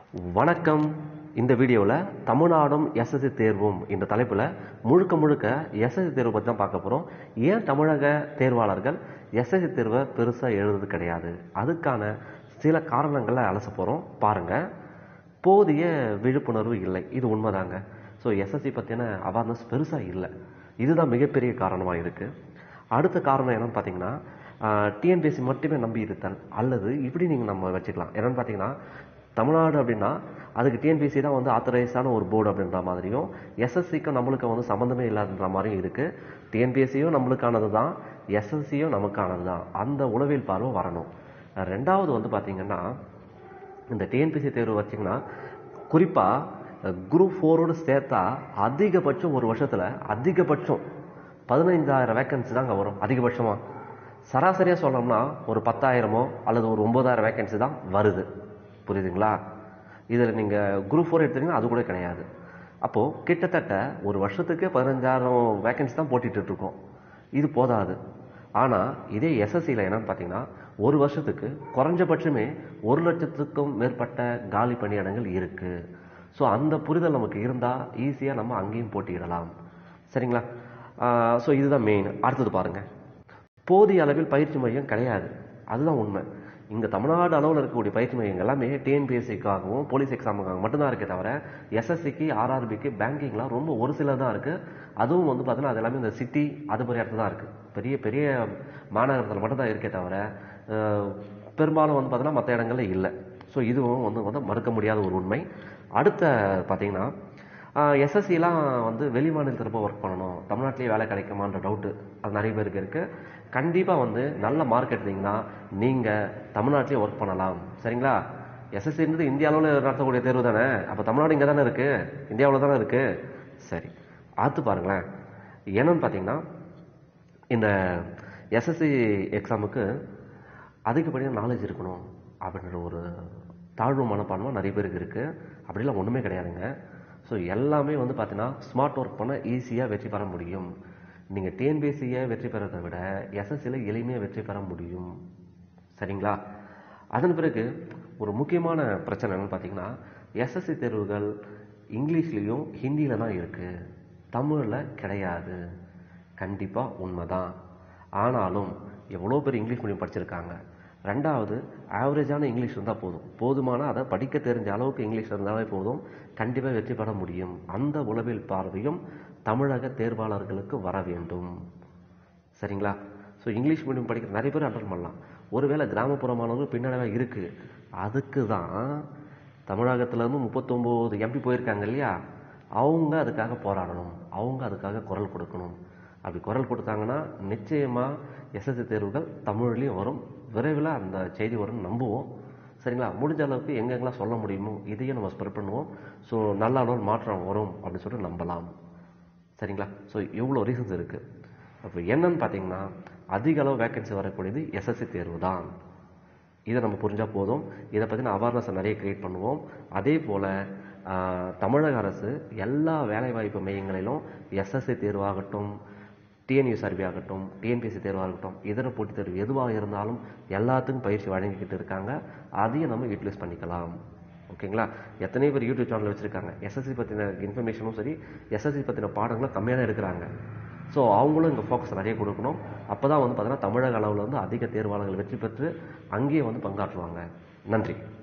வணக்கம் இந்த வீடியோவில் தமிழ்நாடும் எஸ்எஸ்சி தேர்வும் இந்த தலைப்பில் முழுக்க முழுக்க எஸ்எஸ்சி தேர்வு பற்றி தான் பார்க்க போகிறோம் ஏன் தமிழக தேர்வாளர்கள் எஸ்எஸ்சி தேர்வை பெருசாக எழுதுறது கிடையாது அதுக்கான சில காரணங்களை அலச போகிறோம் பாருங்கள் போதிய விழிப்புணர்வு இல்லை இது உண்மைதாங்க ஸோ எஸ்எஸ்சி பற்றின அவேர்னஸ் பெருசாக இல்லை இதுதான் மிகப்பெரிய காரணமாக இருக்குது அடுத்த காரணம் என்னன்னு பார்த்தீங்கன்னா டிஎன்பிஎஸ்சி மட்டுமே நம்பி இருத்தல் அல்லது இப்படி நீங்கள் நம்ம வச்சுக்கலாம் என்னன்னு பார்த்தீங்கன்னா தமிழ்நாடு அப்படின்னா அதுக்கு டிஎன்பிஎஸ்சி தான் வந்து ஆத்தரைஸான ஒரு போர்டு அப்படின்ற மாதிரியும் எஸ்எஸ்சிக்கும் நம்மளுக்கு வந்து சம்மந்தமே இல்லாதன்ற மாதிரியும் இருக்குது டிஎன்பிஎஸ்சியும் நம்மளுக்கானது தான் எஸ்எஸ்சியும் நமக்கானது தான் அந்த உளவியல் பார்வை வரணும் ரெண்டாவது வந்து பார்த்தீங்கன்னா இந்த டிஎன்பிசி தேர்வு வச்சிங்கன்னா குறிப்பாக குரூப் ஃபோரோடு சேர்த்தா அதிகபட்சம் ஒரு வருஷத்தில் அதிகபட்சம் பதினைந்தாயிரம் வேக்கன்சி தாங்க வரும் அதிகபட்சமாக சராசரியாக சொல்லணும்னா ஒரு பத்தாயிரமோ அல்லது ஒரு ஒம்பதாயிரம் வேக்கன்சி தான் வருது புரியுதுங்களா இதில் நீங்கள் குரூப் ஃபோர் எடுத்தீங்கன்னா அது கூட கிடையாது அப்போது கிட்டத்தட்ட ஒரு வருஷத்துக்கு பதினஞ்சாயிரம் வேக்கன்சி தான் போட்டிட்டு இருக்கோம் இது போதாது ஆனால் இதே எஸ்எஸ்சியில் என்னன்னு பார்த்தீங்கன்னா ஒரு வருஷத்துக்கு குறைஞ்சபட்சமே ஒரு லட்சத்துக்கும் மேற்பட்ட காலி பணியிடங்கள் இருக்குது ஸோ அந்த புரிதல் நமக்கு இருந்தால் ஈஸியாக நம்ம அங்கேயும் போட்டியிடலாம் சரிங்களா ஸோ இதுதான் மெயின் அடுத்தது பாருங்கள் போதிய அளவில் பயிற்சி மையம் கிடையாது அதுதான் உண்மை இங்கே தமிழ்நாடு அளவில் இருக்கக்கூடிய பயிற்சி மையங்கள் எல்லாமே டிஎன்பிஎஸ்சிக்காகவும் போலீஸ் எக்ஸாமுக்காக மட்டும்தான் இருக்கே தவிர எஸ்எஸ்சிக்கு ஆர்ஆர்பிக்கு பேங்கிங்லாம் ரொம்ப ஒரு சிலர் தான் இருக்குது அதுவும் வந்து பார்த்தீங்கன்னா அது எல்லாமே இந்த சிட்டி அது மாதிரி இடத்துல தான் இருக்குது பெரிய பெரிய மாநகரத்தில் மட்டும்தான் இருக்கே தவிர பெரும்பாலும் வந்து பார்த்தீங்கன்னா மற்ற இடங்கள்ல இல்லை ஸோ இதுவும் வந்து வந்து மறுக்க முடியாத ஒரு உண்மை அடுத்த பார்த்தீங்கன்னா எஸ்எஸ்சிலாம் வந்து வெளி மாநிலத்தில் போய் ஒர்க் பண்ணணும் தமிழ்நாட்டிலேயே வேலை கிடைக்குமான்ற டவுட்டு அது நிறைய பேருக்கு இருக்குது கண்டிப்பாக வந்து நல்ல மார்க் எடுத்தீங்கன்னா நீங்கள் தமிழ்நாட்டிலேயே ஒர்க் பண்ணலாம் சரிங்களா எஸ்எஸ்சின்றது இந்திய அளவில் நடத்தக்கூடிய தேர்வு தானே அப்போ தமிழ்நாடு இங்கே தானே இருக்குது இந்தியாவில் தானே இருக்குது சரி பார்த்து பாருங்களேன் என்னன்னு பார்த்தீங்கன்னா இந்த எஸ்எஸ்சி எக்ஸாமுக்கு அதிகப்படியான நாலேஜ் இருக்கணும் அப்படின்ற ஒரு தாழ்வு மனப்பான்மை நிறைய பேருக்கு இருக்குது அப்படிலாம் ஒன்றுமே கிடையாதுங்க ஸோ எல்லாமே வந்து பார்த்தீங்கன்னா ஸ்மார்ட் ஒர்க் பண்ண ஈஸியாக வெற்றி பெற முடியும் நீங்கள் டிஎன்பிஎஸ்சியை வெற்றி பெறதை விட எஸ்எஸ்சியில் எளிமையாக வெற்றி பெற முடியும் சரிங்களா அதன் பிறகு ஒரு முக்கியமான பிரச்சனை என்னன்னு பார்த்தீங்கன்னா எஸ்எஸ்சி தேர்வுகள் இங்கிலீஷ்லேயும் ஹிந்தியில் தான் இருக்குது தமிழில் கிடையாது கண்டிப்பாக உண்மைதான் ஆனாலும் எவ்வளோ பேர் இங்கிலீஷ் மீடியம் படிச்சிருக்காங்க ரெண்டாவது ஆவரேஜான இங்கிலீஷ் இருந்தால் போதும் போதுமான அதை படிக்க தெரிஞ்ச அளவுக்கு இங்கிலீஷ் இருந்தாலே போதும் கண்டிப்பாக வெற்றி பெற முடியும் அந்த உளவியல் பார்வையும் தமிழக தேர்வாளர்களுக்கு வர வேண்டும் சரிங்களா ஸோ இங்கிலீஷ் மீடியம் படிக்கிற நிறைய பேர் அட்டன் பண்ணலாம் ஒருவேளை கிராமப்புற மாணவர்கள் பின்னடைவாக இருக்குது அதுக்கு தான் தமிழகத்துலேருந்து முப்பத்தொம்போது எம்பி போயிருக்காங்க இல்லையா அவங்க அதுக்காக போராடணும் அவங்க அதுக்காக குரல் கொடுக்கணும் அப்படி குரல் கொடுத்தாங்கன்னா நிச்சயமாக எஸ்எஸ்சி தேர்வுகள் தமிழ்லேயும் வரும் விரைவில் அந்த செய்தி வரும்னு நம்புவோம் சரிங்களா முடிஞ்ச அளவுக்கு எங்கெங்கெல்லாம் சொல்ல முடியுமோ இதையும் நம்ம ஸ்ப்ரெட் பண்ணுவோம் ஸோ நல்ல அளவு மாற்றம் வரும் அப்படின்னு சொல்லிட்டு நம்பலாம் சரிங்களா ஸோ இவ்வளோ ரீசன்ஸ் இருக்குது அப்போ என்னன்னு பார்த்தீங்கன்னா அதிக அளவு வேக்கன்சி வரக்கூடியது எஸ்எஸ்சி தேர்வு தான் இதை நம்ம புரிஞ்சால் போதும் இதை பற்றின அவேர்னஸை நிறைய க்ரியேட் பண்ணுவோம் அதே போல் தமிழக அரசு எல்லா வேலைவாய்ப்பு மையங்களிலும் எஸ்எஸ்சி தேர்வாகட்டும் டிஎன்யூஎஸ்ஆர்பி ஆகட்டும் டிஎன்பிஎஸ்சி தேர்வாகட்டும் இதர போட்டித் தேர்வு எதுவாக இருந்தாலும் எல்லாத்துக்கும் பயிற்சி வழங்கிக்கிட்டு இருக்காங்க அதையும் நம்ம யூட்டிலைஸ் பண்ணிக்கலாம் ஓகேங்களா எத்தனை பேர் யூடியூப் சேனல் வச்சுருக்காங்க எஸ்எஸ்சி பற்றின இன்ஃபர்மேஷனும் சரி எஸ்எஸ்சி பற்றின பாடங்களும் கம்மியாக தான் எடுக்கிறாங்க ஸோ அவங்களும் இங்கே ஃபோக்கஸ் நிறைய கொடுக்கணும் அப்போ தான் வந்து பார்த்தீங்கன்னா தமிழக அளவில் வந்து அதிக தேர்வாளர்கள் வெற்றி பெற்று அங்கேயே வந்து பங்காற்றுவாங்க நன்றி